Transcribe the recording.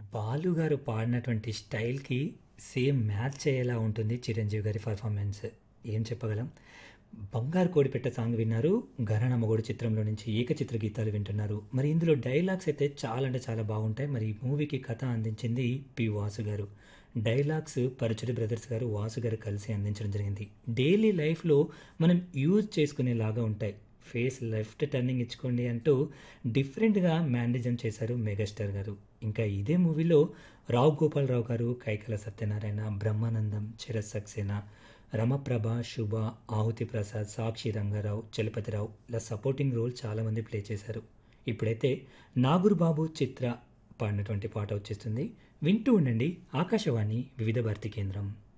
బాలు గారు పాడినటువంటి స్టైల్‌కి same match అయ్యేలా ఉంటుంది చిరంజీవి గారి పర్ఫార్మెన్స్. ఏం చెప్పగలం? 'బంగారు కోడిపెట్ట' సాంగ్ విన్నారు. 'ఘరానా మొగుడు' చిత్రంలో నుంచి ఏకచిత్ర గీతాలు వింటున్నారు. మరి ఇందులో డైలాగ్స్ అయితే చాలా అంటే చాలా బాగుంటాయి. మరి ఈ మూవీకి కథ అందించింది పి. వాసు గారు. డైలాగ్స్ పరుచూరి బ్రదర్స్ గారు, వాసు గారు కలిసి అందించడం జరిగింది. డైలీ లైఫ్‌లో మనం యూజ్ చేసుకునేలాగా ఉంటాయి. ఫేస్ లెఫ్ట్ టర్నింగ్ ఇచ్చుకోండి అంటూ డిఫరెంట్‌గా మేనరిజం చేశారు మెగాస్టార్ గారు. ఇంకా ఇదే మూవీలో రావు గోపాలరావు గారు, కైకాల సత్యనారాయణ, బ్రహ్మానందం, శరత్ సక్సేనా, రమప్రభ, శుభ, ఆహుతి ప్రసాద్, సాక్షి రంగారావు, చలపతిరావు ఇలా సపోర్టింగ్ రోల్ చాలామంది ప్లే చేశారు. ఇప్పుడైతే నాగూర్ బాబు, చిత్ర పాడినటువంటి పాట వచ్చేస్తుంది. వింటూ ఉండండి ఆకాశవాణి వివిధ భారతి కేంద్రం.